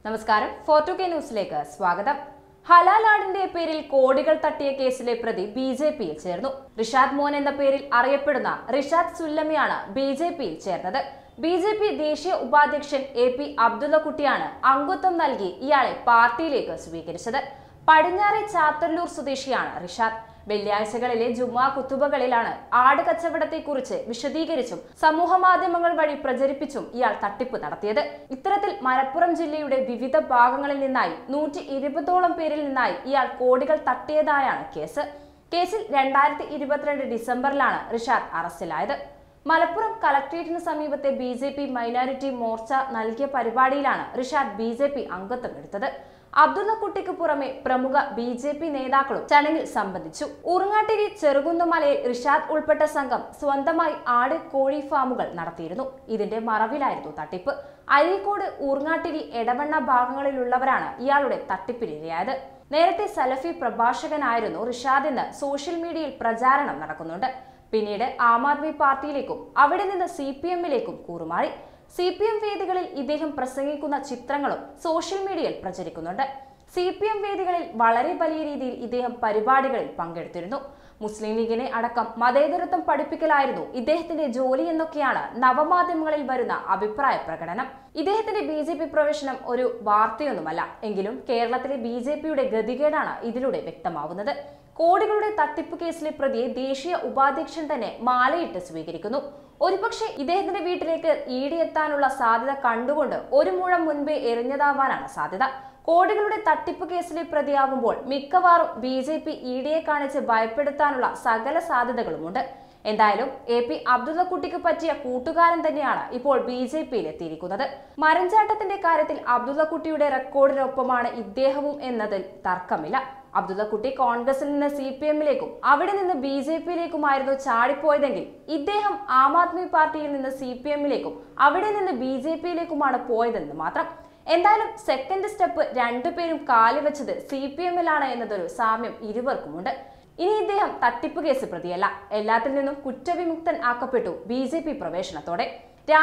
നമസ്കാരം ഫോർട്ടു കെ ന്യൂസിലേക്ക് സ്വാഗതം ഹലാലാടിന്റെ പേരിൽ കോടികൾ തട്ടിയ കേസിലെ പ്രതി ബി ജെ പിയിൽ ചേർന്നു റിഷാദ് മോൻ എന്ന പേരിൽ അറിയപ്പെടുന്ന റിഷാദ് സുല്ലമിയാണ് ബി ജെ പിയിൽ ചേർന്നത് ബി ജെ പി ദേശീയ ഉപാധ്യക്ഷൻ എ പി അബ്ദുള്ളക്കുട്ടിയാണ് അംഗത്വം നൽകി ഇയാളെ പാർട്ടിയിലേക്ക് സ്വീകരിച്ചത് പടിഞ്ഞാറെ ചാത്തല്ലൂർ സ്വദേശിയാണ് റിഷാദ് വെള്ളിയാഴ്ചകളിലെ ജുമാ കുത്തുബകളിലാണ് ആട് കച്ചവടത്തെക്കുറിച്ച് വിശദീകരിച്ചും സമൂഹ മാധ്യമങ്ങൾ വഴി പ്രചരിപ്പിച്ചും ഇയാൾ തട്ടിപ്പ് നടത്തിയത് ഇത്തരത്തിൽ മലപ്പുറം ജില്ലയുടെ വിവിധ ഭാഗങ്ങളിൽ നിന്നായി നൂറ്റി ഇരുപതോളം പേരിൽ നിന്നായി ഇയാൾ കോടികൾ തട്ടിയതായാണ് കേസ് കേസിൽ രണ്ടായിരത്തി ഇരുപത്തിരണ്ട് ഡിസംബറിലാണ് റിഷാദ് അറസ്റ്റിലായത് മലപ്പുറം കളക്ട്രേറ്റിന് സമീപത്തെ B J P minority Morcha നൽകിയ പരിപാടിയിലാണ് റിഷാദ് ബി ജെ പി അംഗത്വം എടുത്തത് അബ്ദുള്ളക്കുട്ടിക്ക് പുറമെ പ്രമുഖ ബി ജെ പി നേതാക്കളും ചടങ്ങിൽ സംബന്ധിച്ചു ഊർങ്ങാട്ടിരി ചെറുകുന്നുമലയിൽ റിഷാദ് ഉൾപ്പെട്ട സംഘം സ്വന്തമായി ആട് കോഴി ഫാമുകൾ നടത്തിയിരുന്നു ഇതിന്റെ മറവിലായിരുന്നു തട്ടിപ്പ് അരീക്കോട് ഊർങ്ങാട്ടിരി എടവണ്ണ ഭാഗങ്ങളിലുള്ളവരാണ് ഇയാളുടെ തട്ടിപ്പിനിരയായത് നേരത്തെ സലഫി പ്രഭാഷകനായിരുന്നു റിഷാദ് എന്ന് സോഷ്യൽ മീഡിയയിൽ പ്രചാരണം നടക്കുന്നുണ്ട് പിന്നീട് ആം ആദ്മി പാർട്ടിയിലേക്കും അവിടെ നിന്ന് സി പി എമ്മിലേക്കും കൂറുമാറി സി പി എം വേദികളിൽ ഇദ്ദേഹം പ്രസംഗിക്കുന്ന ചിത്രങ്ങളും സോഷ്യൽ മീഡിയയിൽ പ്രചരിക്കുന്നുണ്ട് സി പി എം വേദികളിൽ വളരെ വലിയ രീതിയിൽ ഇദ്ദേഹം പരിപാടികളിൽ പങ്കെടുത്തിരുന്നു മുസ്ലിം ലീഗിനെ അടക്കം മതേതരത്വം പഠിപ്പിക്കലായിരുന്നു ഇദ്ദേഹത്തിന്റെ ജോലി എന്നൊക്കെയാണ് നവമാധ്യമങ്ങളിൽ വരുന്ന അഭിപ്രായ പ്രകടനം ഇദ്ദേഹത്തിന്റെ ബി ജെ പി പ്രവേശനം ഒരു വാർത്തയൊന്നുമല്ല എങ്കിലും കേരളത്തിലെ ബി ജെ പിയുടെ ഗതികേടാണ് ഇതിലൂടെ വ്യക്തമാവുന്നത് കോടികളുടെ തട്ടിപ്പ് കേസിലെ പ്രതിയെ ദേശീയ ഉപാധ്യക്ഷൻ തന്നെ മാലയിട്ട് സ്വീകരിക്കുന്നു ഒരുപക്ഷെ ഇദ്ദേഹത്തിന്റെ വീട്ടിലേക്ക് ഈടി എത്താനുള്ള സാധ്യത കണ്ടുകൊണ്ട് ഒരു മുഴം മുൻപേ എറിഞ്ഞതാവാനാണ് സാധ്യത കോടികളുടെ തട്ടിപ്പ് കേസിലെ പ്രതിയാവുമ്പോൾ മിക്കവാറും ബി ജെ പി ഇഡിയെ കാണിച്ച് ഭയപ്പെടുത്താനുള്ള സകല സാധ്യതകളുമുണ്ട് എന്തായാലും എ പി അബ്ദുള്ളക്കുട്ടിക്ക് പറ്റിയ കൂട്ടുകാരൻ തന്നെയാണ് ഇപ്പോൾ ബി ജെ പിയിൽ എത്തിയിരിക്കുന്നത് മരഞ്ചാട്ടത്തിന്റെ കാര്യത്തിൽ അബ്ദുള്ളക്കുട്ടിയുടെ റെക്കോർഡിനൊപ്പമാണ് ഇദ്ദേഹവും എന്നതിൽ തർക്കമില്ല അബ്ദുള്ളക്കുട്ടി കോൺഗ്രസിൽ നിന്ന് സി പി എമ്മിലേക്കും അവിടെ നിന്ന് ബി ജെ പിയിലേക്കുമായിരുന്നു ചാടിപ്പോയതെങ്കിൽ ഇദ്ദേഹം ആം ആദ്മി പാർട്ടിയിൽ നിന്ന് സി പി എമ്മിലേക്കും അവിടെ നിന്ന് ബി ജെ പിയിലേക്കുമാണ് പോയതെന്ന് മാത്രം എന്തായാലും സെക്കൻഡ് സ്റ്റെപ്പ് രണ്ടുപേരും കാലുവെച്ചത് സി പി എമ്മിലാണ് എന്നതൊരു സാമ്യം ഇരുവർക്കുമുണ്ട് ഇനി ഇദ്ദേഹം തട്ടിപ്പ് കേസ് പ്രതിയല്ല എല്ലാത്തിൽ നിന്നും കുറ്റവിമുക്തൻ ആക്കപ്പെട്ടു ബി ജെ പി പ്രവേശനത്തോടെ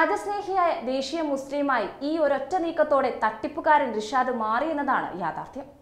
രാജസ്നേഹിയായ ദേശീയ മുസ്ലിമായി ഈ ഒരൊറ്റ നീക്കത്തോടെ തട്ടിപ്പുകാരൻ റിഷാദ് മാറിയെന്നതാണ് യാഥാർത്ഥ്യം